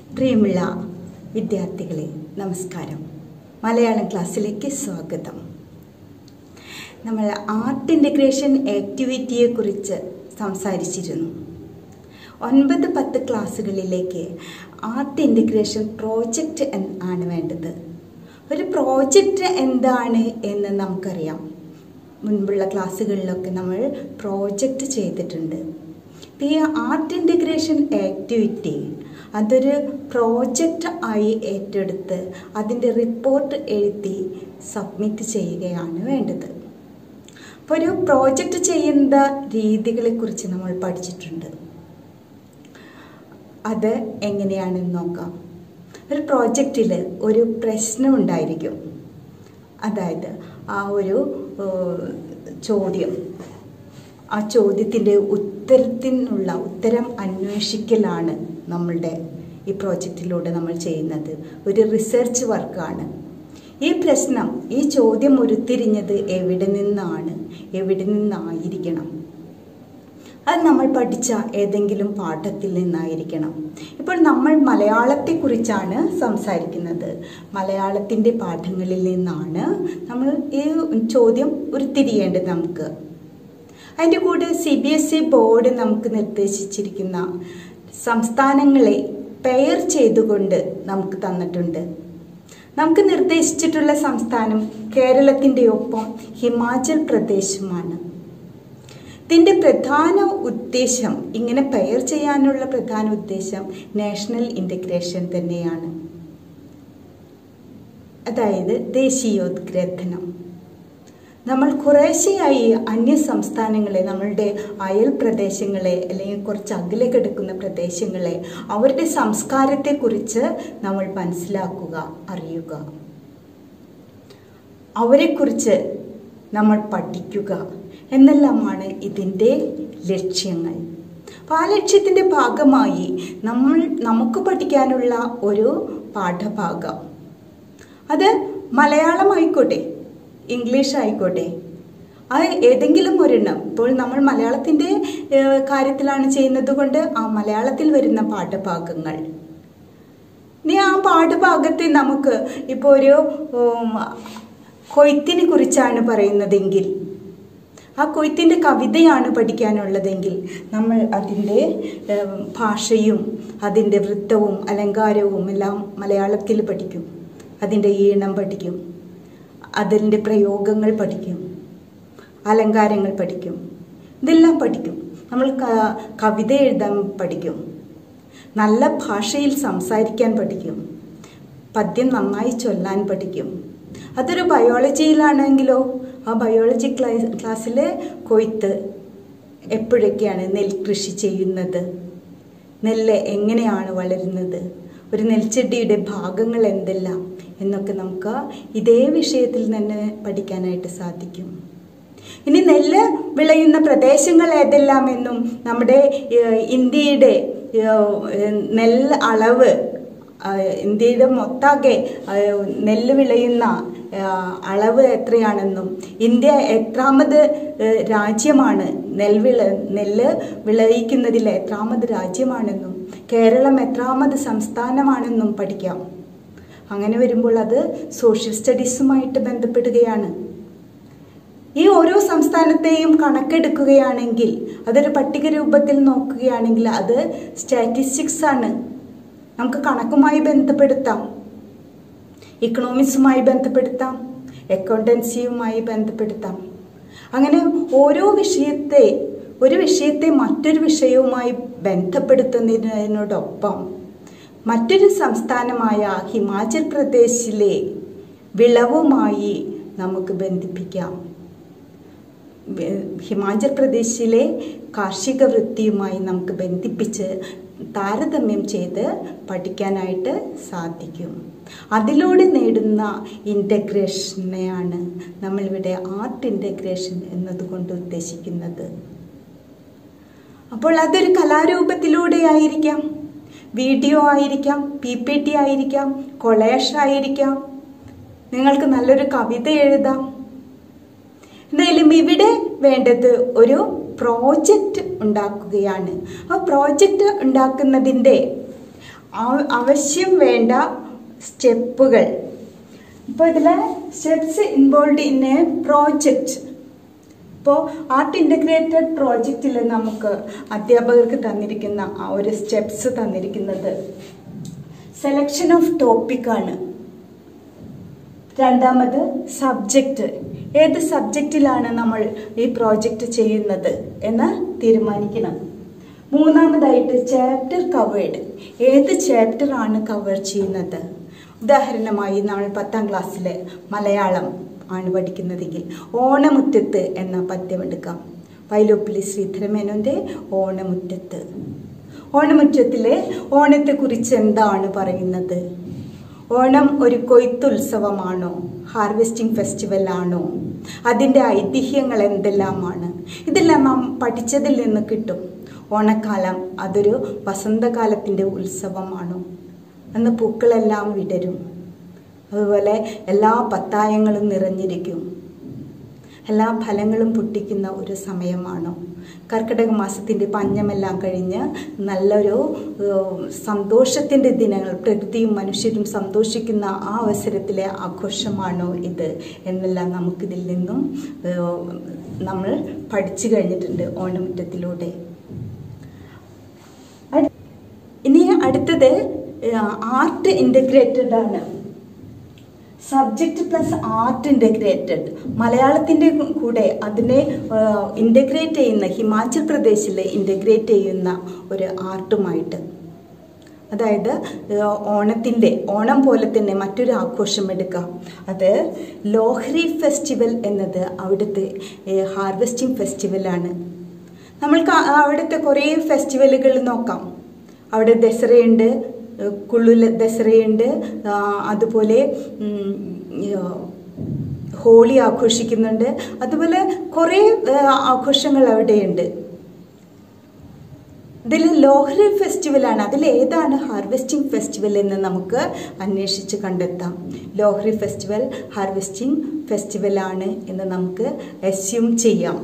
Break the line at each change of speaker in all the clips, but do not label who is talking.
പ്രിയമുള്ള വിദ്യാർത്ഥികളെ നമസ്കാരം മലയാളം ക്ലാസ്സിലേക്ക് സ്വാഗതം നമ്മൾ ആർട്ട് ഇൻ്റഗ്രേഷൻ ആക്ടിവിറ്റിയെക്കുറിച്ച് സംസാരിച്ചിരുന്നു ഒൻപത് പത്ത് ക്ലാസ്സുകളിലേക്ക് ആർട്ട് ഇൻ്റഗ്രേഷൻ പ്രോജക്റ്റ് ആണ് വേണ്ടത് ഒരു പ്രോജക്റ്റ് എന്താണ് എന്ന് നമുക്കറിയാം മുൻപുള്ള ക്ലാസ്സുകളിലൊക്കെ നമ്മൾ പ്രോജക്റ്റ് ചെയ്തിട്ടുണ്ട് ഈ ആർട്ട് ഇൻ്റഗ്രേഷൻ ആക്ടിവിറ്റി അതൊരു പ്രോജക്റ്റ് ആയി ഏറ്റെടുത്ത് അതിൻ്റെ റിപ്പോർട്ട് എഴുതി സബ്മിറ്റ് ചെയ്യുകയാണ് വേണ്ടത് അപ്പോൾ ഒരു പ്രോജക്റ്റ് ചെയ്യുന്ന രീതികളെക്കുറിച്ച് നമ്മൾ പഠിച്ചിട്ടുണ്ട് അത് എങ്ങനെയാണെന്ന് നോക്കാം ഒരു പ്രോജക്റ്റിൽ ഒരു പ്രശ്നം ഉണ്ടായിരിക്കും അതായത് ആ ഒരു ചോദ്യം ആ ചോദ്യത്തിൻ്റെ ഉത്തരത്തിനുള്ള ഉത്തരം അന്വേഷിക്കലാണ് നമ്മളുടെ ഈ പ്രോജക്റ്റിലൂടെ നമ്മൾ ചെയ്യുന്നത് ഒരു റിസർച്ച് വർക്കാണ് ഈ പ്രശ്നം ഈ ചോദ്യം ഉരുത്തിരിഞ്ഞത് എവിടെ നിന്നാണ് എവിടെ നിന്നായിരിക്കണം അത് നമ്മൾ പഠിച്ച ഏതെങ്കിലും പാഠത്തിൽ നിന്നായിരിക്കണം ഇപ്പോൾ നമ്മൾ മലയാളത്തെക്കുറിച്ചാണ് സംസാരിക്കുന്നത് മലയാളത്തിൻ്റെ പാഠങ്ങളിൽ നിന്നാണ് നമ്മൾ ഈ ചോദ്യം ഉരുത്തിരിയേണ്ടത് നമുക്ക് അതിൻ്റെ കൂടെ C B S E board നമുക്ക് നിർദ്ദേശിച്ചിരിക്കുന്ന സംസ്ഥാനങ്ങളെ പെയർ ചെയ്തുകൊണ്ട് നമുക്ക് തന്നിട്ടുണ്ട് നമുക്ക് നിർദ്ദേശിച്ചിട്ടുള്ള സംസ്ഥാനം കേരളത്തിൻ്റെ ഒപ്പം ഹിമാചൽ പ്രദേശുമാണ് ഇതിൻ്റെ പ്രധാന ഉദ്ദേശം ഇങ്ങനെ പെയർ ചെയ്യാനുള്ള പ്രധാന ഉദ്ദേശം നാഷണൽ ഇൻ്റഗ്രേഷൻ തന്നെയാണ് അതായത് ദേശീയോദ്ഗ്രഥനം നമ്മൾ കുറേശ്ശെയായി അന്യ സംസ്ഥാനങ്ങളെ നമ്മളുടെ അയൽ പ്രദേശങ്ങളെ അല്ലെങ്കിൽ കുറച്ച് അകലെ കിടക്കുന്ന പ്രദേശങ്ങളെ അവരുടെ സംസ്കാരത്തെക്കുറിച്ച് നമ്മൾ മനസ്സിലാക്കുക അറിയുക അവരെക്കുറിച്ച് നമ്മൾ പഠിക്കുക എന്നെല്ലാമാണ് ഇതിൻ്റെ ലക്ഷ്യങ്ങൾ അപ്പോൾ ആ ലക്ഷ്യത്തിൻ്റെ ഭാഗമായി നമ്മൾ നമുക്ക് പഠിക്കാനുള്ള ഒരു പാഠഭാഗം അത് മലയാളമായിക്കോട്ടെ ഇംഗ്ലീഷ് ആയിക്കോട്ടെ അത് ഏതെങ്കിലും ഒരെണ്ണം ഇപ്പോൾ നമ്മൾ മലയാളത്തിൻ്റെ കാര്യത്തിലാണ് ചെയ്യുന്നത് കൊണ്ട് ആ മലയാളത്തിൽ വരുന്ന പാഠഭാഗങ്ങൾ ഇനി ആ പാഠഭാഗത്തെ നമുക്ക് ഇപ്പോൾ ഒരു കൊയ്ത്തിനെ കുറിച്ചാണ് പറയുന്നതെങ്കിൽ ആ കൊയ്ത്തിൻ്റെ കവിതയാണ് പഠിക്കാനുള്ളതെങ്കിൽ നമ്മൾ അതിൻ്റെ ഭാഷയും അതിൻ്റെ വൃത്തവും അലങ്കാരവും എല്ലാം മലയാളത്തിൽ പഠിക്കും അതിൻ്റെ ഈണം പഠിക്കും അതിൻ്റെ പ്രയോഗങ്ങൾ പഠിക്കും അലങ്കാരങ്ങൾ പഠിക്കും ഇതെല്ലാം പഠിക്കും നമ്മൾ കവിത എഴുതാൻ പഠിക്കും നല്ല ഭാഷയിൽ സംസാരിക്കാൻ പഠിക്കും പദ്യം നന്നായി ചൊല്ലാൻ പഠിക്കും അതൊരു ബയോളജിയിലാണെങ്കിലോ ആ ബയോളജി ക്ലാസ് ക്ലാസ്സിൽ കൊയ്ത്ത് എപ്പോഴൊക്കെയാണ് നെൽകൃഷി ചെയ്യുന്നത് നെല്ല് എങ്ങനെയാണ് വളരുന്നത് ഒരു നെൽച്ചെടിയുടെ ഭാഗങ്ങൾ എന്തെല്ലാം എന്നൊക്കെ നമുക്ക് ഇതേ വിഷയത്തിൽ തന്നെ പഠിക്കാനായിട്ട് സാധിക്കും ഇനി നെല്ല് വിളയുന്ന പ്രദേശങ്ങൾ ഏതെല്ലാം എന്നും നമ്മുടെ ഇന്ത്യയുടെ നെല്ല് അളവ് ഇന്ത്യയുടെ മൊത്താകെ നെല്ല് വിളയുന്ന അളവ് എത്രയാണെന്നും ഇന്ത്യ എത്രാമത് രാജ്യമാണ് നെൽവിള നെല്ല് വിളയിക്കുന്നതിൽ എത്രാമത് രാജ്യമാണെന്നും കേരളം എത്രാമത് സംസ്ഥാനമാണെന്നും പഠിക്കാം അങ്ങനെ വരുമ്പോൾ അത് സോഷ്യൽ സ്റ്റഡീസുമായിട്ട് ബന്ധപ്പെടുകയാണ് ഈ ഓരോ സംസ്ഥാനത്തെയും കണക്കെടുക്കുകയാണെങ്കിൽ അതൊരു പട്ടിക രൂപത്തിൽ നോക്കുകയാണെങ്കിൽ അത് സ്റ്റാറ്റിസ്റ്റിക്സ് ആണ് നമുക്ക് കണക്കുമായി ബന്ധപ്പെടുത്താം ഇക്കണോമിക്സുമായി ബന്ധപ്പെടുത്താം അക്കൗണ്ടൻസിയുമായി ബന്ധപ്പെടുത്താം അങ്ങനെ ഓരോ വിഷയത്തെ ഒരു വിഷയത്തെ മറ്റൊരു വിഷയവുമായി ബന്ധപ്പെടുത്തുന്നതിനോടൊപ്പം മറ്റൊരു സംസ്ഥാനമായ ഹിമാചൽ പ്രദേശിലെ വിളവുമായി നമുക്ക് ബന്ധിപ്പിക്കാം ഹിമാചൽ പ്രദേശിലെ കാർഷിക വൃത്തിയുമായി നമുക്ക് ബന്ധിപ്പിച്ച് താരതമ്യം ചെയ്ത് പഠിക്കാനായിട്ട് സാധിക്കും അതിലൂടെ നേടുന്ന ഇൻ്റഗ്രേഷനെയാണ് നമ്മളിവിടെ ആർട്ട് ഇൻ്റഗ്രേഷൻ എന്നതുകൊണ്ട് ഉദ്ദേശിക്കുന്നത് അപ്പോൾ അതൊരു കലാരൂപത്തിലൂടെ ആയിരിക്കാം വീഡിയോ ആയിരിക്കാം പി പി ടി ആയിരിക്കാം കൊളേഷ് ആയിരിക്കാം നിങ്ങൾക്ക് നല്ലൊരു കവിത എഴുതാം എന്തായാലും ഇവിടെ വേണ്ടത് ഒരു പ്രോജക്റ്റ് ഉണ്ടാക്കുകയാണ് ആ പ്രോജക്റ്റ് ഉണ്ടാക്കുന്നതിൻ്റെ ആ- ആവശ്യം വേണ്ട സ്റ്റെപ്പുകൾ ഇപ്പോൾ ഇതിലെ steps involve in a project ഇപ്പോൾ ആർട്ട് ഇൻ്റഗ്രേറ്റഡ് പ്രോജക്റ്റിൽ നമുക്ക് അധ്യാപകർക്ക് തന്നിരിക്കുന്ന ആ ഒരു സ്റ്റെപ്സ് തന്നിരിക്കുന്നത് സെലക്ഷൻ ഓഫ് ടോപ്പിക്കാണ് രണ്ടാമത് സബ്ജക്റ്റ് ഏത് സബ്ജക്റ്റിലാണ് നമ്മൾ ഈ പ്രോജക്റ്റ് ചെയ്യുന്നത് എന്ന് തീരുമാനിക്കണം മൂന്നാമതായിട്ട് ചാപ്റ്റർ കവേർഡ് ഏത് ചാപ്റ്റർ ആണ് കവർ ചെയ്യുന്നത് ഉദാഹരണമായി നമ്മൾ പത്താം ക്ലാസ്സിൽ മലയാളം ആണ് പഠിക്കുന്നതെങ്കിൽ ഓണമുറ്റത്ത് എന്ന പദ്യം എടുക്കാം വൈലോപ്പിള്ളി ശ്രീധരമേനോൻ്റെ ഓണമുറ്റത്ത് ഓണമുറ്റത്തിലെ ഓണത്തെക്കുറിച്ച് എന്താണ് പറയുന്നത് ഓണം ഒരു കൊയ്ത്തുത്സവമാണോ ഹാർവെസ്റ്റിംഗ് ഫെസ്റ്റിവൽ ആണോ അതിൻ്റെ ഐതിഹ്യങ്ങൾ എന്തെല്ലാമാണ് ഇതെല്ലാം നാം പഠിച്ചതിൽ നിന്ന് കിട്ടും ഓണക്കാലം അതൊരു വസന്തകാലത്തിൻ്റെ ഉത്സവമാണോ അന്ന് പൂക്കളെല്ലാം വിടരും അതുപോലെ എല്ലാ പത്തായങ്ങളും നിറഞ്ഞിരിക്കും എല്ലാ ഫലങ്ങളും പൊട്ടിക്കുന്ന ഒരു സമയമാണോ കർക്കിടക മാസത്തിൻ്റെ പഞ്ഞമെല്ലാം കഴിഞ്ഞ് നല്ലൊരു ഏഹ്, സന്തോഷത്തിൻ്റെ ദിനങ്ങൾ പ്രകൃതിയും മനുഷ്യരും സന്തോഷിക്കുന്ന ആ അവസരത്തിലെ ആഘോഷമാണോ ഇത് എന്നെല്ലാം നമുക്കിതിൽ നിന്നും ഏഹ്, നമ്മൾ പഠിച്ചു കഴിഞ്ഞിട്ടുണ്ട് ഓണമുറ്റത്തിലൂടെ അടു- ഇനി അടുത്തത് ആർട്ട് ഇൻ്റഗ്രേറ്റഡ് ആണ് സബ്ജക്റ്റ് പ്ലസ് ആർട്ട് ഇൻ്റഗ്രേറ്റഡ് മലയാളത്തിൻ്റെ കൂടെ അതിനെ ഇൻ്റഗ്രേറ്റ് ചെയ്യുന്ന ഹിമാചൽ പ്രദേശിൽ ഇൻ്റഗ്രേറ്റ് ചെയ്യുന്ന ഒരു ആർട്ടുമായിട്ട് അതായത് ഏഹ്, ഓണത്തിൻ്റെ ഓണം പോലെ തന്നെ മറ്റൊരു ആഘോഷം എടുക്കാം അത് ലോഹ്രി ഫെസ്റ്റിവൽ എന്നത് അവിടുത്തെ ഹാർവെസ്റ്റിംഗ് ഫെസ്റ്റിവലാണ് നമ്മൾക്ക് ആ- അവിടുത്തെ കുറേ ഫെസ്റ്റിവലുകൾ നോക്കാം അവിടെ ദസറയുണ്ട് ഏഹ്, കുള്ളുല ദസറയുണ്ട് ആ, അതുപോലെ ഉം, ഏഹ്, ഹോളി ആഘോഷിക്കുന്നുണ്ട് അതുപോലെ കുറേ ഏഹ്, ആഘോഷങ്ങൾ അവിടെയുണ്ട് ഇതിൽ ലോഹരി ഫെസ്റ്റിവലാണ് അതിൽ ഏതാണ് ഹാർവെസ്റ്റിംഗ് ഫെസ്റ്റിവൽ എന്ന് നമുക്ക് അന്വേഷിച്ച് കണ്ടെത്താം ലോഹരി ഫെസ്റ്റിവൽ ഹാർവെസ്റ്റിംഗ് ഫെസ്റ്റിവൽ ആണ് എന്ന് നമുക്ക് അസ്യൂം ചെയ്യാം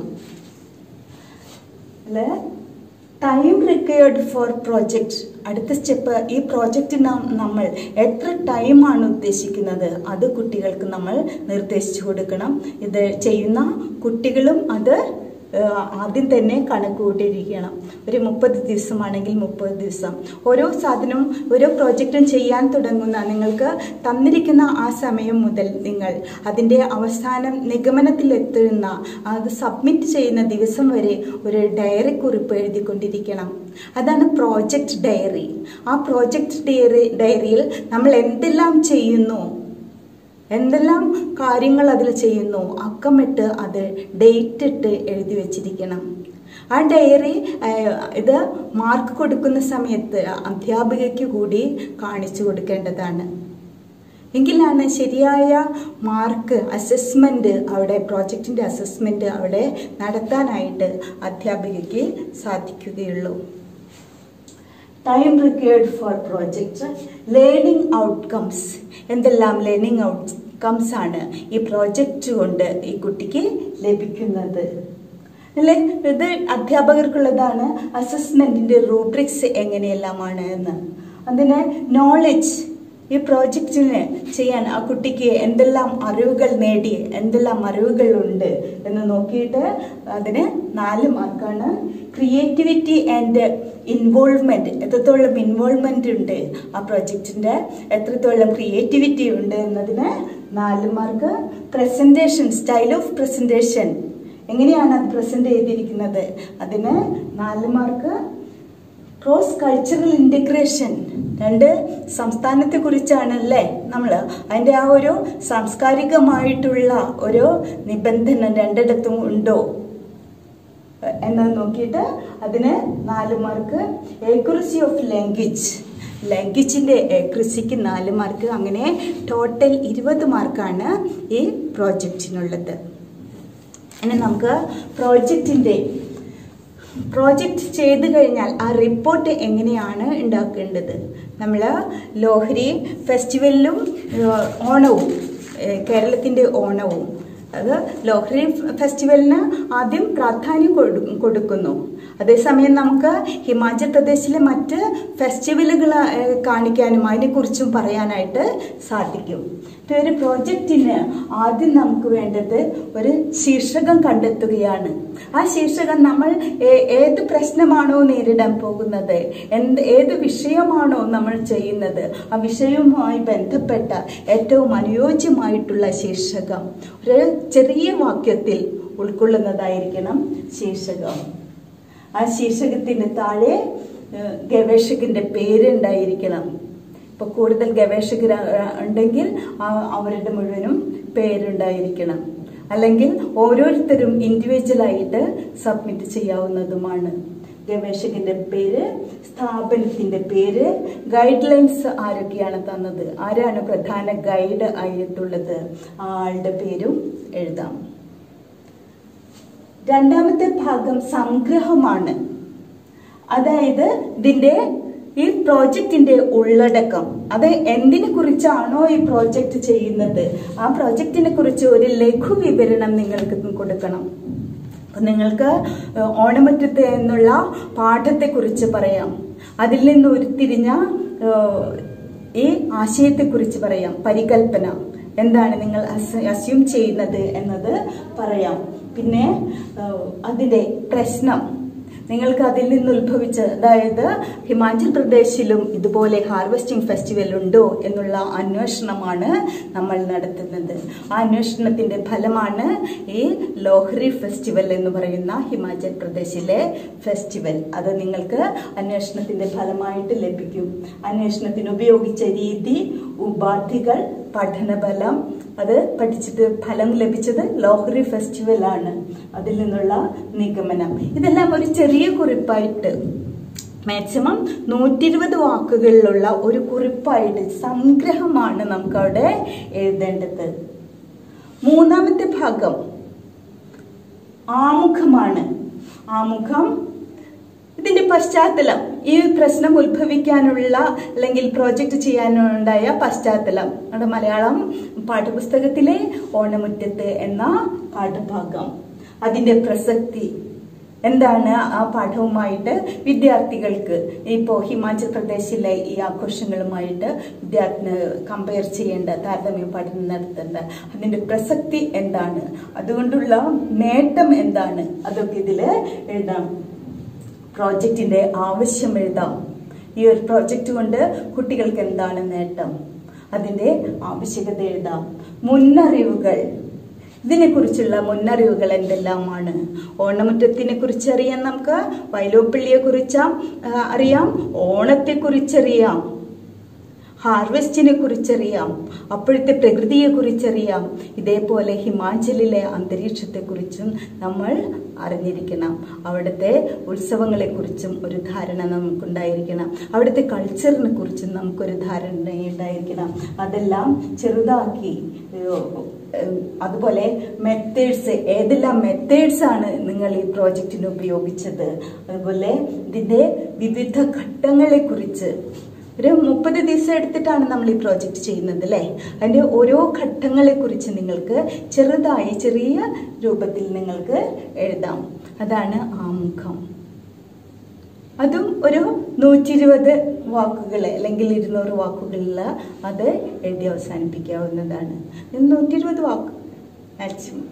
ടൈം റിക്വയർഡ് ഫോർ പ്രോജക്റ്റ് അടുത്ത സ്റ്റെപ്പ് ഈ പ്രോജക്റ്റ് നാം നമ്മൾ എത്ര ടൈമാണ് ഉദ്ദേശിക്കുന്നത് അത് കുട്ടികൾക്ക് നമ്മൾ നിർദ്ദേശിച്ചു കൊടുക്കണം ഇത് ചെയ്യുന്ന കുട്ടികളും അത് ഏഹ്, ആദ്യം തന്നെ കണക്ക് കൂട്ടിയിരിക്കണം ഒരു മുപ്പത് ദിവസമാണെങ്കിൽ മുപ്പത് ദിവസം ഓരോ സാധനവും ഓരോ പ്രോജക്റ്റും ചെയ്യാൻ തുടങ്ങുന്ന നിങ്ങൾക്ക് തന്നിരിക്കുന്ന ആ സമയം മുതൽ നിങ്ങൾ അതിൻ്റെ അവസാനം നിഗമനത്തിലെത്തുന്ന അത് സബ്മിറ്റ് ചെയ്യുന്ന ദിവസം വരെ ഒരു ഡയറി കുറിപ്പ് എഴുതിക്കൊണ്ടിരിക്കണം അതാണ് പ്രോജക്റ്റ് ഡയറി ആ പ്രോജക്റ്റ് ഡയറി ഡയറിയിൽ നമ്മൾ എന്തെല്ലാം ചെയ്യുന്നു എന്തെല്ലാം കാര്യങ്ങൾ അതിൽ ചെയ്യുന്നു അക്കമിട്ട് അത് ഡേറ്റ് ഇട്ട് എഴുതി വെച്ചിരിക്കണം ആ ഡയറി ഏഹ്, ഇത് മാർക്ക് കൊടുക്കുന്ന സമയത്ത് അധ്യാപികയ്ക്ക് കൂടി കാണിച്ചു കൊടുക്കേണ്ടതാണ് എങ്കിലാണ് ശരിയായ മാർക്ക് അസസ്മെൻ്റ് അവിടെ പ്രോജക്റ്റിൻ്റെ അസസ്മെൻ്റ് അവിടെ നടത്താനായിട്ട് അധ്യാപികയ്ക്ക് സാധിക്കുകയുള്ളൂ time required for project learning outcomes എന്തെല്ലാം ലേണിംഗ് ഔട്ട്കംസ് ആണ് ഈ പ്രോജക്റ്റ് കൊണ്ട് ഈ കുട്ടിക്ക് ലഭിക്കുന്നത് അല്ലേ ഇത് അധ്യാപകർക്കുള്ളതാണ് അസസ്മെന്റിന്റെ റൂബ്രിക്സ് എങ്ങനെയെല്ലാമാണ് എന്ന് അതിന് നോളജ് ഈ പ്രോജക്റ്റിന് ചെയ്യാൻ ആ കുട്ടിക്ക് എന്തെല്ലാം അറിവുകൾ നേടി എന്തെല്ലാം അറിവുകളുണ്ട് എന്ന് നോക്കിയിട്ട് അതിന് നാല് മാർക്കാണ് ക്രിയേറ്റിവിറ്റി ആൻഡ് ഇൻവോൾവ്മെന്റ് എത്രത്തോളം ഇൻവോൾവ്മെന്റ് ഉണ്ട് ആ പ്രോജക്റ്റിന്റെ എത്രത്തോളം ക്രിയേറ്റിവിറ്റി ഉണ്ട് എന്നതിന് നാല് mark presentation style of presentation എങ്ങനെയാണ് അത് പ്രസന്റ് ചെയ്തിരിക്കുന്നത് അതിന് നാല് മാർക്ക് ക്രോസ് കൾച്ചറൽ ഇൻറ്റഗ്രേഷൻ രണ്ട് സംസ്ഥാനത്തെ കുറിച്ചാണ് അല്ലേ നമ്മൾ അതിൻ്റെ ആ ഒരു സാംസ്കാരികമായിട്ടുള്ള ഒരു നിബന്ധന രണ്ടിടത്തും ഉണ്ടോ എന്നത് നോക്കിയിട്ട് അതിന് നാല് മാർക്ക് ഏക്യുറസി ഓഫ് ലാംഗ്വേജ് ലാംഗ്വേജിൻ്റെ ഏക്യുറസിക്ക് നാല് മാർക്ക് അങ്ങനെ ടോട്ടൽ ഇരുപത് മാർക്കാണ് ഈ പ്രോജക്റ്റിനുള്ളത് ഇനി നമുക്ക് പ്രോജക്റ്റിൻ്റെ പ്രോജക്റ്റ് ചെയ്തു കഴിഞ്ഞാൽ ആ റിപ്പോർട്ട് എങ്ങനെയാണ് ഉണ്ടാക്കേണ്ടത് നമ്മൾ ലോഹരി ഫെസ്റ്റിവലിലും ഏഹ്, ഓണവും ഏഹ്, കേരളത്തിൻ്റെ ഓണവും അത് ലോഹരി ഫെസ്റ്റിവലിന് ആദ്യം പ്രാധാന്യം കൊടു- കൊടുക്കുന്നു അതേസമയം നമുക്ക് ഹിമാചൽ പ്രദേശിലെ മറ്റ് ഫെസ്റ്റിവലുകൾ ഏഹ്, കാണിക്കാനും അതിനെക്കുറിച്ചും പറയാനായിട്ട് സാധിക്കും ഇപ്പൊ ഒരു പ്രോജക്റ്റിന് ആദ്യം നമുക്ക് വേണ്ടത് ഒരു ശീർഷകം കണ്ടെത്തുകയാണ് ആ ശീർഷകം നമ്മൾ ഏ- ഏത് പ്രശ്നമാണോ നേരിടാൻ പോകുന്നത് എന്ത് ഏത് വിഷയമാണോ നമ്മൾ ചെയ്യുന്നത് ആ വിഷയവുമായി ബന്ധപ്പെട്ട ഏറ്റവും അനുയോജ്യമായിട്ടുള്ള ശീർഷകം ഒരു ചെറിയ വാക്യത്തിൽ ഉൾക്കൊള്ളുന്നതായിരിക്കണം ശീർഷകം ആ ശീർഷകത്തിന് താഴെ ഏഹ്, ഗവേഷകന്റെ പേരുണ്ടായിരിക്കണം ഇപ്പൊ കൂടുതൽ ഗവേഷകർ ഉണ്ടെങ്കിൽ ആ- അവരുടെ മുഴുവനും പേരുണ്ടായിരിക്കണം അല്ലെങ്കിൽ ഓരോരുത്തരും ഇൻഡിവിജ്വൽ ആയിട്ട് സബ്മിറ്റ് ചെയ്യാവുന്നതുമാണ് ഗവേഷകന്റെ പേര് സ്ഥാപനത്തിന്റെ പേര് ഗൈഡ് ലൈൻസ് ആരൊക്കെയാണ് തന്നത് ആരാണ് പ്രധാന ഗൈഡ് ആയിട്ടുള്ളത് ആ ആളുടെ പേരും എഴുതാം രണ്ടാമത്തെ ഭാഗം സംഗ്രഹമാണ് അതായത് ഇതിന്റെ ഈ പ്രോജക്റ്റിന്റെ ഉള്ളടക്കം അത് എന്തിനെ കുറിച്ചാണോ ഈ പ്രോജക്റ്റ് ചെയ്യുന്നത് ആ പ്രോജക്റ്റിനെ കുറിച്ച് ഒരു ലഘു വിവരണം നിങ്ങൾക്ക് കൊടുക്കണം അപ്പൊ നിങ്ങൾക്ക് ഓണമറ്റത്ത് എന്നുള്ള പാഠത്തെ കുറിച്ച് പറയാം അതിൽ നിന്ന് ഉരുത്തിരിഞ്ഞ ഏഹ്, ഈ ആശയത്തെക്കുറിച്ച് പറയാം പരികൽപ്പന എന്താണ് നിങ്ങൾ അസ്യൂം ചെയ്യുന്നത് എന്നത് പറയാം പിന്നെ ഏഹ്, അതിന്റെ പ്രശ്നം നിങ്ങൾക്ക് അതിൽ നിന്ന് ഉത്ഭവിച്ച അതായത് ഹിമാചൽ പ്രദേശിലും ഇതുപോലെ ഹാർവെസ്റ്റിംഗ് ഫെസ്റ്റിവൽ ഉണ്ടോ എന്നുള്ള അന്വേഷണമാണ് നമ്മൾ നടത്തുന്നത് ആ അന്വേഷണത്തിന്റെ ഫലമാണ് ഈ ലോഹ്രി ഫെസ്റ്റിവൽ എന്ന് പറയുന്ന ഹിമാചൽ പ്രദേശിലെ ഫെസ്റ്റിവൽ അത് നിങ്ങൾക്ക് അന്വേഷണത്തിന്റെ ഫലമായിട്ട് ലഭിക്കും അന്വേഷണത്തിന് ഉപയോഗിച്ച രീതി ഉപാധികൾ പഠനഫലം അത് പഠിച്ചിട്ട് ഫലം ലഭിച്ചത് ലോഹ്രി ഫെസ്റ്റിവൽ ആണ് അതിൽ നിന്നുള്ള നിഗമനം ഇതെല്ലാം ഒരു ചെറിയ കുറിപ്പായിട്ട് മാക്സിമം നൂറ്റി ഇരുപത് വാക്കുകളിലുള്ള ഒരു കുറിപ്പായിട്ട് സംഗ്രഹമാണ് നമുക്ക് അവിടെ എഴുതേണ്ടത് മൂന്നാമത്തെ ഭാഗം ആമുഖമാണ് ആമുഖം ഇതിന്റെ പശ്ചാത്തലം ഈ പ്രശ്നം ഉത്ഭവിക്കാനുള്ള അല്ലെങ്കിൽ പ്രോജക്റ്റ് ചെയ്യാനുണ്ടായ പശ്ചാത്തലം നമ്മുടെ മലയാളം പാഠപുസ്തകത്തിലെ ഓണമുറ്റത്ത് എന്ന പാഠഭാഗം അതിന്റെ പ്രസക്തി എന്താണ് ആ പാഠവുമായിട്ട് വിദ്യാർത്ഥികൾക്ക് ഇപ്പോൾ ഹിമാചൽ പ്രദേശിലെ ഈ ആഘോഷങ്ങളുമായിട്ട് വിദ്യാർത്ഥി കമ്പയർ ചെയ്യേണ്ട താരതമ്യ പഠനം നടത്തേണ്ട അതിന്റെ പ്രസക്തി എന്താണ് അതുകൊണ്ടുള്ള നേട്ടം എന്താണ് അതൊക്കെ ഇതില് എഴുതാം പ്രോജക്റ്റിന്റെ ആവശ്യം എഴുതാം ഈ ഒരു പ്രോജക്റ്റ് കൊണ്ട് കുട്ടികൾക്ക് എന്താണ് നേട്ടം അതിന്റെ ആവശ്യകത എഴുതാം മുന്നറിവുകൾ ഇതിനെക്കുറിച്ചുള്ള മുന്നറിവുകൾ എന്തെല്ലാമാണ് ഓണമുറ്റത്തിനെ കുറിച്ച് അറിയാം നമുക്ക് വൈലോപ്പിള്ളിയെ കുറിച്ച് അറിയാം ഓണത്തെ കുറിച്ചറിയാം ഹാർവെസ്റ്റിനെ കുറിച്ചറിയാം അപ്പോഴത്തെ പ്രകൃതിയെ കുറിച്ചറിയാം ഇതേപോലെ ഹിമാചലിലെ അന്തരീക്ഷത്തെ കുറിച്ചും നമ്മൾ അറിഞ്ഞിരിക്കണം അവിടുത്തെ ഉത്സവങ്ങളെ കുറിച്ചും ഒരു ധാരണ നമുക്കുണ്ടായിരിക്കണം അവിടുത്തെ കൾച്ചറിനെ കുറിച്ചും നമുക്കൊരു ധാരണ ഉണ്ടായിരിക്കണം അതെല്ലാം ചെറുതാക്കി ഏഹ്, ഏഹ്, അതുപോലെ മെത്തേഡ്സ് ഏതെല്ലാം മെത്തേഡ്സ് ആണ് നിങ്ങൾ ഈ പ്രോജക്റ്റിന് ഉപയോഗിച്ചത് അതുപോലെ ഇതിന്റെ വിവിധ ഘട്ടങ്ങളെ കുറിച്ച് ഒരു മുപ്പത് ദിവസം എടുത്തിട്ടാണ് നമ്മൾ ഈ പ്രോജക്റ്റ് ചെയ്യുന്നത് അല്ലേ അതിന്റെ ഓരോ ഘട്ടങ്ങളെ കുറിച്ച് നിങ്ങൾക്ക് ചെറുതായി ചെറിയ രൂപത്തിൽ നിങ്ങൾക്ക് എഴുതാം അതാണ് ആമുഖം അതും ഒരു നൂറ്റി ഇരുപത് വാക്കുകൾ അല്ലെങ്കിൽ ഇരുന്നൂറ് വാക്കുകളിൽ അത് എഴുതി അവസാനിപ്പിക്കാവുന്നതാണ് നൂറ്റി ഇരുപത് വാക്ക് മാക്സിമം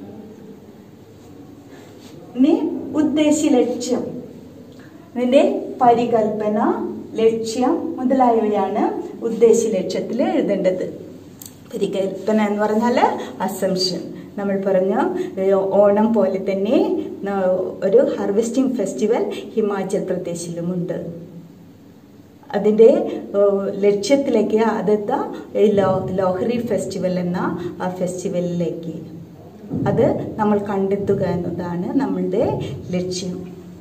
ഇനി ഉദ്ദേശ ലക്ഷ്യം ഇതിന്റെ പരികൽപ്പന ലക്ഷ്യം മുതലായവയാണ് ഉദ്ദേശ ലക്ഷ്യത്തിൽ എഴുതേണ്ടത് പരികൽപ്പന എന്ന് പറഞ്ഞാൽ അസംഷൻ നമ്മൾ പറഞ്ഞ ഏഹ്, ഓണം പോലെ തന്നെ ന- ഒരു ഹാർവെസ്റ്റിംഗ് ഫെസ്റ്റിവൽ ഹിമാചൽ പ്രദേശിലുമുണ്ട് അതിന്റെ ഏഹ്, ലക്ഷ്യത്തിലേക്ക് അതെത്താ ഈ ലോ- ലോഹരി ഫെസ്റ്റിവൽ എന്ന ആ ഫെസ്റ്റിവലിലേക്ക് അത് നമ്മൾ കണ്ടെത്തുക എന്നതാണ് നമ്മളുടെ ലക്ഷ്യം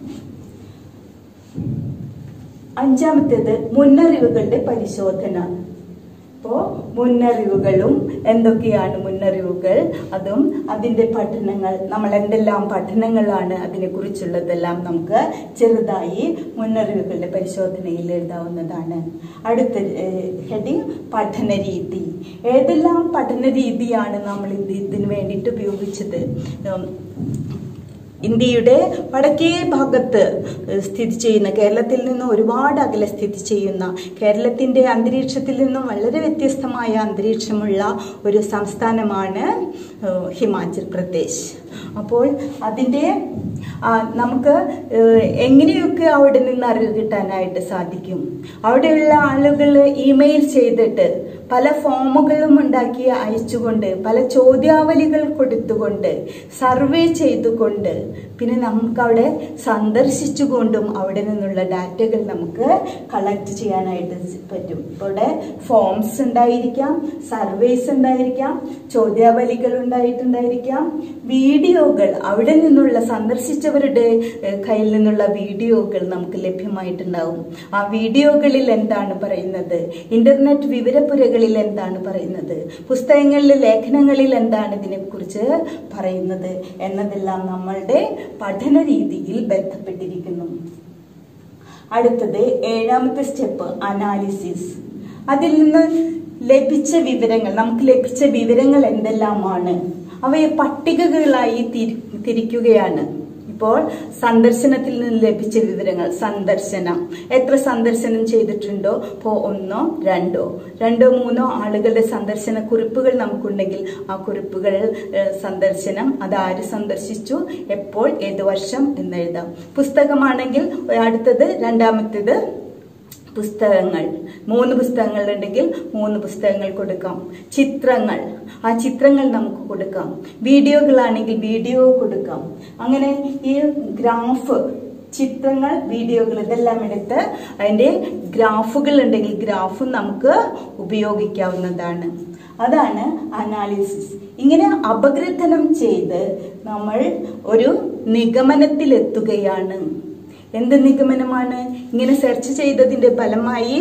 അഞ്ചാമത്തേത് മുന്നറിവുകളുടെ പരിശോധന ഇപ്പോ മുന്നറിവുകളും എന്തൊക്കെയാണ് മുന്നറിവുകൾ അതും അതിന്റെ പഠനങ്ങൾ നമ്മൾ എന്തെല്ലാം പഠനങ്ങളാണ് അതിനെ കുറിച്ചുള്ളതെല്ലാം നമുക്ക് ചെറുതായി മുന്നറിവുകളുടെ പരിശോധനയിൽ എഴുതാവുന്നതാണ് അടുത്ത ഹെഡിങ് പഠന രീതി ഏതെല്ലാം പഠന രീതിയാണ് നമ്മൾ ഇത് ഇതിന് വേണ്ടിയിട്ട് ഉപയോഗിച്ചത് ഉം, ഇന്ത്യയുടെ വടക്കേ ഭാഗത്ത് സ്ഥിതി ചെയ്യുന്ന കേരളത്തിൽ നിന്ന് ഒരുപാട് അകലെ സ്ഥിതി ചെയ്യുന്ന കേരളത്തിൻ്റെ അന്തരീക്ഷത്തിൽ നിന്നും വളരെ വ്യത്യസ്തമായ അന്തരീക്ഷമുള്ള ഒരു സംസ്ഥാനമാണ് ഏഹ്, ഹിമാചൽ പ്രദേശ് അപ്പോൾ അതിൻ്റെ ആ, നമുക്ക് ഏഹ്, എങ്ങനെയൊക്കെ അവിടെ നിന്ന് അറിവ് കിട്ടാനായിട്ട് സാധിക്കും അവിടെയുള്ള ആളുകൾ ഇമെയിൽ ചെയ്തിട്ട് പല ഫോമുകളും ഉണ്ടാക്കി അയച്ചുകൊണ്ട് പല ചോദ്യാവലികൾ കൊടുത്തുകൊണ്ട് സർവേ ചെയ്തുകൊണ്ട് പിന്നെ നമുക്ക് അവിടെ സന്ദർശിച്ചുകൊണ്ടും അവിടെ നിന്നുള്ള ഡാറ്റകൾ നമുക്ക് കളക്ട് ചെയ്യാനായിട്ട് പറ്റും ഇവിടെ ഫോംസ് ഉണ്ടായിരിക്കാം സർവേസ് ഉണ്ടായിരിക്കാം ചോദ്യാവലികൾ ഉണ്ടായിട്ടുണ്ടായിരിക്കാം വീഡിയോകൾ അവിടെ നിന്നുള്ള സന്ദർശിച്ചവരുടെ ഏഹ്, കയ്യിൽ നിന്നുള്ള വീഡിയോകൾ നമുക്ക് ലഭ്യമായിട്ടുണ്ടാവും ആ വീഡിയോകളിൽ എന്താണ് പറയുന്നത് ഇന്റർനെറ്റ് വിവരപ്പുരകളിൽ എന്താണ് പറയുന്നത് പുസ്തകങ്ങളിലെ ലേഖനങ്ങളിൽ എന്താണ് ഇതിനെക്കുറിച്ച് പറയുന്നത് എന്നതെല്ലാം നമ്മളുടെ പഠന രീതിയിൽ ബന്ധപ്പെട്ടിരിക്കുന്നു അടുത്തത് ഏഴാമത്തെ സ്റ്റെപ്പ് അനാലിസിസ് അതിൽ നിന്ന് ലഭിച്ച വിവരങ്ങൾ നമുക്ക് ലഭിച്ച വിവരങ്ങൾ എന്തെല്ലാമാണ് അവയെ പട്ടികകളായി തിരി തിരിക്കുകയാണ് ഇപ്പോൾ സന്ദർശനത്തിൽ നിന്ന് ലഭിച്ച വിവരങ്ങൾ സന്ദർശനം എത്ര സന്ദർശനം ചെയ്തിട്ടുണ്ടോ ഇപ്പോൾ ഒന്നോ രണ്ടോ രണ്ടോ മൂന്നോ ആളുകളുടെ സന്ദർശന കുറിപ്പുകൾ നമുക്കുണ്ടെങ്കിൽ ആ കുറിപ്പുകൾ ഏഹ്, സന്ദർശനം അത് ആര് സന്ദർശിച്ചു എപ്പോൾ ഏത് വർഷം എന്നെഴുതാം പുസ്തകമാണെങ്കിൽ അടുത്തത് രണ്ടാമത്തേത് പുസ്തകങ്ങൾ മൂന്ന് പുസ്തകങ്ങൾ ഉണ്ടെങ്കിൽ മൂന്ന് പുസ്തകങ്ങൾ കൊടുക്കാം ചിത്രങ്ങൾ ആ ചിത്രങ്ങൾ നമുക്ക് കൊടുക്കാം വീഡിയോകളാണെങ്കിൽ വീഡിയോ കൊടുക്കാം അങ്ങനെ ഈ ഗ്രാഫ് ചിത്രങ്ങൾ വീഡിയോകൾ ഇതെല്ലാം എടുത്ത് അതിൻ്റെ ഗ്രാഫുകൾ ഉണ്ടെങ്കിൽ ഗ്രാഫും നമുക്ക് ഉപയോഗിക്കാവുന്നതാണ് അതാണ് അനാലിസിസ് ഇങ്ങനെ അപഗ്രഥനം ചെയ്ത് നമ്മൾ ഒരു നിഗമനത്തിലെത്തുകയാണ് എന്ത് നിഗമനമാണ് ഇങ്ങനെ സെർച്ച് ചെയ്തതിന്റെ ഫലമായി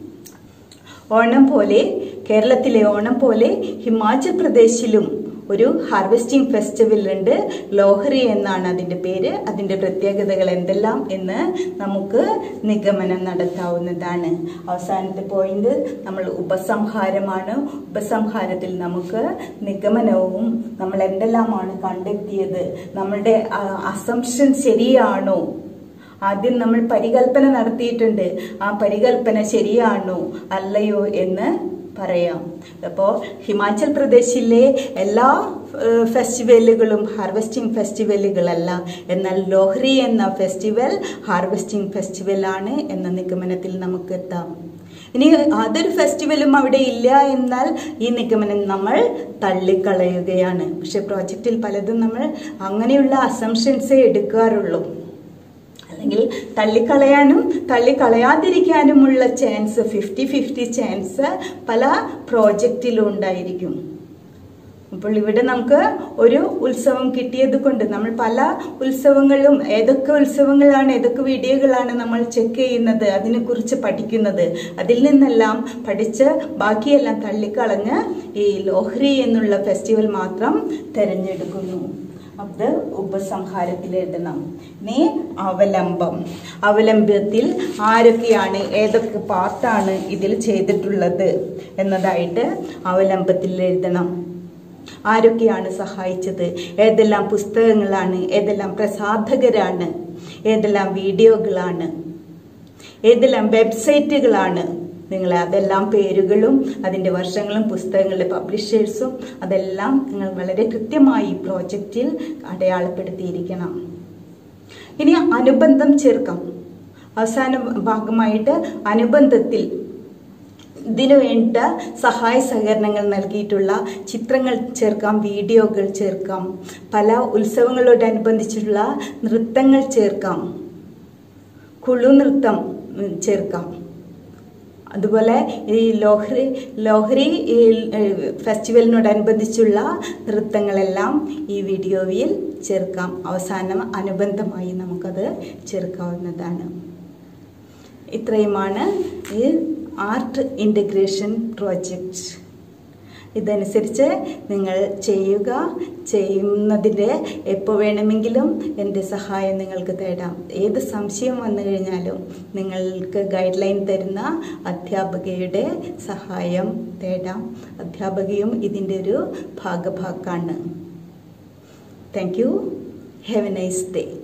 ഓണം പോലെ കേരളത്തിലെ ഓണം പോലെ ഹിമാചൽ പ്രദേശിലും ഒരു ഹാർവെസ്റ്റിംഗ് ഫെസ്റ്റിവൽ ഉണ്ട് ലോഹറി എന്നാണ് അതിന്റെ പേര് അതിന്റെ പ്രത്യേകതകൾ എന്തെല്ലാം എന്ന് നമുക്ക് നിഗമനം നടത്താവുന്നതാണ് അവസാനത്തെ പോയിന്റ് നമ്മൾ ഉപസംഹാരമാണ് ഉപസംഹാരത്തിൽ നമുക്ക് നിഗമനവും നമ്മൾ എന്തെല്ലാമാണ് കണ്ടെത്തിയത് നമ്മളുടെ അസംഷൻ ശരിയാണോ ആദ്യം നമ്മൾ പരികൽപ്പന നടത്തിയിട്ടുണ്ട് ആ പരികൽപ്പന ശരിയാണോ അല്ലയോ എന്ന് പറയാം അപ്പോൾ ഹിമാചൽ പ്രദേശിലെ എല്ലാ ഏഹ്, ഫെസ്റ്റിവലുകളും ഹാർവെസ്റ്റിംഗ് ഫെസ്റ്റിവലുകളല്ല എന്നാൽ ലോഹ്രി എന്ന ഫെസ്റ്റിവൽ ഹാർവെസ്റ്റിംഗ് ഫെസ്റ്റിവലാണ് എന്ന നിഗമനത്തിൽ നമുക്ക് എത്താം ഇനി അതൊരു ഫെസ്റ്റിവലും അവിടെ ഇല്ല എന്നാൽ ഈ നിഗമനം നമ്മൾ തള്ളിക്കളയുകയാണ് പക്ഷെ പ്രോജക്റ്റിൽ പലതും നമ്മൾ അങ്ങനെയുള്ള അസംഷൻസേ എടുക്കാറുള്ളൂ അല്ലെങ്കിൽ തള്ളിക്കളയാനും തള്ളിക്കളയാതിരിക്കാനുമുള്ള ചാൻസ് ഫിഫ്റ്റി ഫിഫ്റ്റി ചാൻസ് പല പ്രോജക്റ്റിലും ഉണ്ടായിരിക്കും അപ്പോൾ ഇവിടെ നമുക്ക് ഒരു ഉത്സവം കിട്ടിയത് കൊണ്ട് നമ്മൾ പല ഉത്സവങ്ങളും ഏതൊക്കെ ഉത്സവങ്ങളാണ് ഏതൊക്കെ വീഡിയോകളാണ് നമ്മൾ ചെക്ക് ചെയ്യുന്നത് അതിനെക്കുറിച്ച് പഠിക്കുന്നത് അതിൽ നിന്നെല്ലാം പഠിച്ച് ബാക്കിയെല്ലാം തള്ളിക്കളഞ്ഞ് ഈ ലോഹ്രി എന്നുള്ള ഫെസ്റ്റിവൽ മാത്രം തിരഞ്ഞെടുക്കുന്നു അത് ഉപസംഹാരത്തിൽ എഴുതണം നീ അവലംബം അവലംബത്തിൽ ആരൊക്കെയാണ് ഏതൊക്കെ പാർട്ടാണ് ഇതിൽ ചെയ്തിട്ടുള്ളത് എന്നതായിട്ട് അവലംബത്തിൽ എഴുതണം ആരൊക്കെയാണ് സഹായിച്ചത് ഏതെല്ലാം പുസ്തകങ്ങളാണ് ഏതെല്ലാം പ്രസാധകരാണ് ഏതെല്ലാം വീഡിയോകളാണ് ഏതെല്ലാം വെബ്സൈറ്റുകളാണ് നിങ്ങൾ അതെല്ലാം പേരുകളും അതിൻ്റെ വർഷങ്ങളും പുസ്തകങ്ങളുടെ പബ്ലിഷേഴ്സും അതെല്ലാം നിങ്ങൾ വളരെ കൃത്യമായി പ്രോജക്റ്റിൽ അടയാളപ്പെടുത്തിയിരിക്കണം ഇനി അനുബന്ധം ചേർക്കാം അവസാന ഭാഗമായിട്ട് അനുബന്ധത്തിൽ ഇതിനു വേണ്ട സഹായ സഹകരണങ്ങൾ നൽകിയിട്ടുള്ള ചിത്രങ്ങൾ ചേർക്കാം വീഡിയോകൾ ചേർക്കാം പല ഉത്സവങ്ങളോടനുബന്ധിച്ചുള്ള നൃത്തങ്ങൾ ചേർക്കാം കുളു നൃത്തം ഉം, ചേർക്കാം അതുപോലെ ഈ ലോഹരി ലോഹരി ഈ, ഏഹ്, ഫെസ്റ്റിവലിനോടനുബന്ധിച്ചുള്ള നൃത്തങ്ങളെല്ലാം ഈ വീഡിയോയിൽ ചേർക്കാം അവസാനം അനുബന്ധമായി നമുക്കത് ചേർക്കാവുന്നതാണ് ഇത്രയുമാണ് ഈ ആർട്ട് ഇൻ്റഗ്രേഷൻ പ്രോജക്റ്റ് ഇതനുസരിച്ച് നിങ്ങൾ ചെയ്യുക ചെയ്യുന്നതിൻ്റെ എപ്പോൾ വേണമെങ്കിലും എൻ്റെ സഹായം നിങ്ങൾക്ക് തേടാം ഏത് സംശയം വന്നു കഴിഞ്ഞാലും നിങ്ങൾക്ക് ഗൈഡ് ലൈൻ തരുന്ന അധ്യാപകയുടെ സഹായം തേടാം അധ്യാപകയും ഇതിൻ്റെ ഒരു ഭാഗഭാക്കാണ് thank you have a nice day